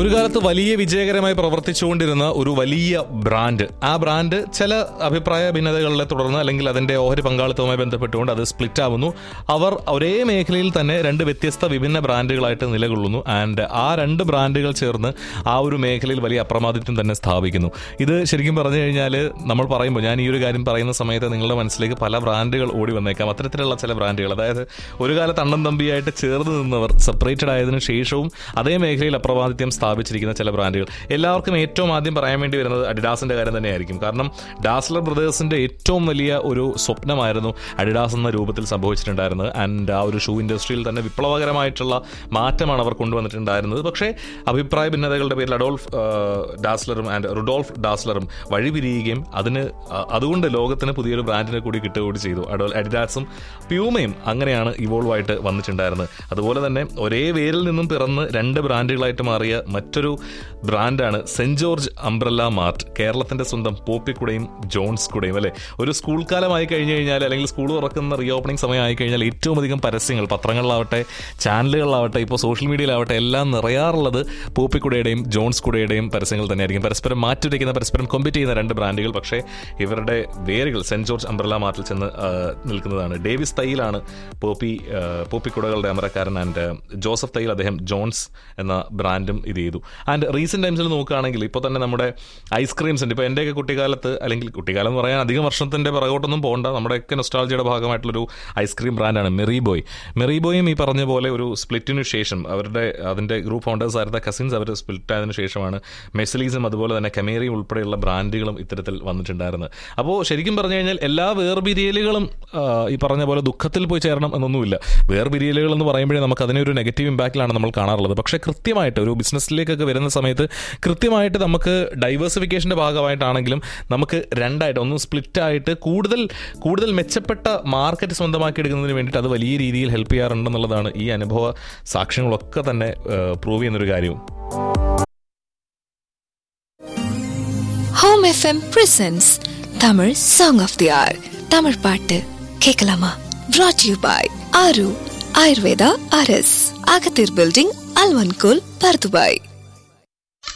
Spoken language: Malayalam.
ഒരു കാലത്ത് വലിയ വിജയകരമായി പ്രവർത്തിച്ചുകൊണ്ടിരുന്ന ഒരു വലിയ ബ്രാൻഡ് ആ ബ്രാൻഡ് ചില അഭിപ്രായ ഭിന്നതകളെ തുടർന്ന് അല്ലെങ്കിൽ അതിന്റെ ഓഹരി പങ്കാളിത്തവുമായി ബന്ധപ്പെട്ടുകൊണ്ട് അത് സ്പ്ലിറ്റ് ആവുന്നു അവർ ഒരേ മേഖലയിൽ തന്നെ രണ്ട് വ്യത്യസ്ത വിഭിന്ന ബ്രാൻഡുകളായിട്ട് നിലകൊള്ളുന്നു ആൻഡ് ആ രണ്ട് ബ്രാൻഡുകൾ ചേർന്ന് ആ ഒരു മേഖലയിൽ വലിയ അപ്രമാദിത്വം തന്നെ സ്ഥാപിക്കുന്നു ഇത് ശരിക്കും പറഞ്ഞു കഴിഞ്ഞാൽ നമ്മൾ പറയുമ്പോൾ ഞാൻ ഈ ഒരു കാര്യം പറയുന്ന സമയത്ത് നിങ്ങളുടെ മനസ്സിലേക്ക് പല ബ്രാൻഡുകൾ ഓടി വന്നേക്കാം അത്തരത്തിലുള്ള ചില ബ്രാൻഡുകൾ അതായത് ഒരു കാലത്ത് അണ്ണൻ തമ്പിയായിട്ട് ചേർന്ന് നിന്നവർ സെപ്പറേറ്റഡ് ആയതിനു ശേഷവും അതേ മേഖലയിൽ അപ്രമാദിത്യം സ്ഥാപിച്ചിരിക്കുന്ന ചില ബ്രാൻഡുകൾ എല്ലാവർക്കും ഏറ്റവും ആദ്യം പറയാൻ വേണ്ടി വരുന്നത് അഡിഡാസിന്റെ കാര്യം തന്നെയായിരിക്കും കാരണം ഡാസ്ലർ ബ്രദേഴ്സിന്റെ ഏറ്റവും വലിയ ഒരു സ്വപ്നമായിരുന്നു അഡിഡാസ് എന്ന രൂപത്തിൽ സംഭവിച്ചിട്ടുണ്ടായിരുന്നത് ആൻഡ് ആ ഒരു ഷൂ ഇൻഡസ്ട്രിയിൽ തന്നെ വിപ്ലവകരമായിട്ടുള്ള മാറ്റമാണ് അവർ കൊണ്ടുവന്നിട്ടുണ്ടായിരുന്നത് പക്ഷേ അഭിപ്രായ ഭിന്നതകളുടെ പേരിൽ അഡോൾഫ് ആ, ഡാസ്ലറും ആൻഡ് റുഡോൾഫ് ഡാസ്ലറും വഴിപിരിയുകയും അതിന് ആ, അതുകൊണ്ട് ലോകത്തിന് പുതിയൊരു ബ്രാൻഡിനെ കൂടി കിട്ടുകയും ചെയ്തു അഡോൾ അഡിഡാസും പ്യൂമയും അങ്ങനെയാണ് ഇവോൾവ് ആയിട്ട് വന്നിട്ടുണ്ടായിരുന്നത് അതുപോലെ തന്നെ ഒരേ വേരിൽ നിന്നും പിറന്ന് രണ്ട് ബ്രാൻഡുകളായിട്ട് മാറിയ മറ്റൊരു ബ്രാൻഡാണ് സെന്റ് ജോർജ് അംബ്രല്ല മാർട്ട് കേരളത്തിന്റെ സ്വന്തം പോപ്പിക്കുടയും ജോൺസ് കുടയും അല്ലെ ഒരു സ്കൂൾ കാലമായി കഴിഞ്ഞു കഴിഞ്ഞാൽ അല്ലെങ്കിൽ സ്കൂൾ തുറക്കുന്ന റീ ഓപ്പണിംഗ് സമയമായി കഴിഞ്ഞാൽ ഏറ്റവും അധികം പരസ്യങ്ങൾ പത്രങ്ങളിലാവട്ടെ ചാനലുകളിലാവട്ടെ ഇപ്പോൾ സോഷ്യൽ മീഡിയയിലാവട്ടെ എല്ലാം നിറയാറുള്ളത് പോപ്പിക്കുടയുടെയും ജോൺസ് കുടയുടെയും പരസ്യങ്ങൾ തന്നെയായിരിക്കും പരസ്പരം മാറ്റുരയ്ക്കുന്ന പരസ്പരം കോമ്പറ്റ് ചെയ്യുന്ന രണ്ട് ബ്രാൻഡുകൾ പക്ഷേ ഇവരുടെ വേരുകൾ സെന്റ് ജോർജ് അംബ്രല്ല മാർട്ടിൽ ചെന്ന് ആ, നിൽക്കുന്നതാണ് ഡേവിസ് തൈലാണ് പോപ്പി ആ, പോപ്പിക്കുടകളുടെ അമരക്കാരൻ ആൻഡ് ജോസഫ് തൈൽ അദ്ദേഹം ജോൺസ് എന്ന ബ്രാൻഡും ഇത് ചെയ്തു ആൻഡ് റീസെന്റ് ടൈംസിൽ നോക്കുകയാണെങ്കിൽ ഇപ്പോൾ തന്നെ നമ്മുടെ ഐസ്ക്രീംസ് ഉണ്ട് ഇപ്പോൾ എൻ്റെയൊക്കെ കുട്ടിക്കാലത്ത് അല്ലെങ്കിൽ കുട്ടിക്കാലം എന്ന് പറയാൻ അധികം വർഷത്തിന്റെ പിറകോട്ടൊന്നും പോകണ്ട നമ്മുടെയൊക്കെ നൊസ്റ്റാൾജിയുടെ ഭാഗമായിട്ടുള്ളൊരു ഐസ്ക്രീം ബ്രാൻഡാണ് മെറി ബോയ് മെറി ബോയും ഈ പറഞ്ഞ പോലെ ഒരു സ്പ്ലിറ്റിനു ശേഷം അവരുടെ അതിന്റെ ഗ്രൂപ്പ് ഫൗണ്ടേഴ്സ് ആയിരുന്ന കസിൻസ് അവർ സ്പ്ലിറ്റ് ആയതിനു ശേഷമാണ് മെസ്ലീസും അതുപോലെ തന്നെ കമേറിയും ഉൾപ്പെടെയുള്ള ബ്രാൻഡുകളും ഇത്തരത്തിൽ വന്നിട്ടുണ്ടായിരുന്നത് അപ്പോൾ ശരിക്കും പറഞ്ഞു കഴിഞ്ഞാൽ എല്ലാ വേർപിരിയലുകളും ആ, ഈ പറഞ്ഞ പോലെ ദുഃഖത്തിൽ പോയി ചേരണം എന്നൊന്നുമില്ല വേർപിരിയലുകൾ എന്ന് പറയുമ്പോഴേ നമുക്ക് അതിനെ ഒരു നെഗറ്റീവ് ഇമ്പാക്റ്റിലാണ് നമ്മൾ കാണാറുള്ളത് പക്ഷേ കൃത്യമായിട്ട് ഒരു ബിസിനസ്സിലേക്കൊക്കെ വരുന്ന സമയത്ത് കൃത്യമായിട്ട് നമുക്ക് ഡൈവേഴ്സിഫിക്കേഷന്റെ ഭാഗമായിട്ടാണെങ്കിലും നമുക്ക് രണ്ടായിട്ട് ഒന്ന് സ്പ്ലിറ്റ് ആയിട്ട് കൂടുതൽ കൂടുതൽ മെച്ചപ്പെട്ട മാർക്കറ്റ് സ്വന്തമാക്കി എടുക്കുന്നതിന് വേണ്ടിയിട്ട് അത് വലിയ രീതിയിൽ ഹെൽപ്പ് ചെയ്യാറുണ്ടെന്നുള്ളതാണ് ഈ അനുഭവ സാക്ഷ്യങ്ങളൊക്കെ തന്നെ പ്രൂവ് ചെയ്യുന്നൊരു കാര്യവും home FM presents Tamil song of the hour Tamil பாட்டு கேட்கலாமா brought you by Aaru Ayurveda அரஸ் அகத்தீர் பில்டிங் அல்வன்கோல் பர்துபாய்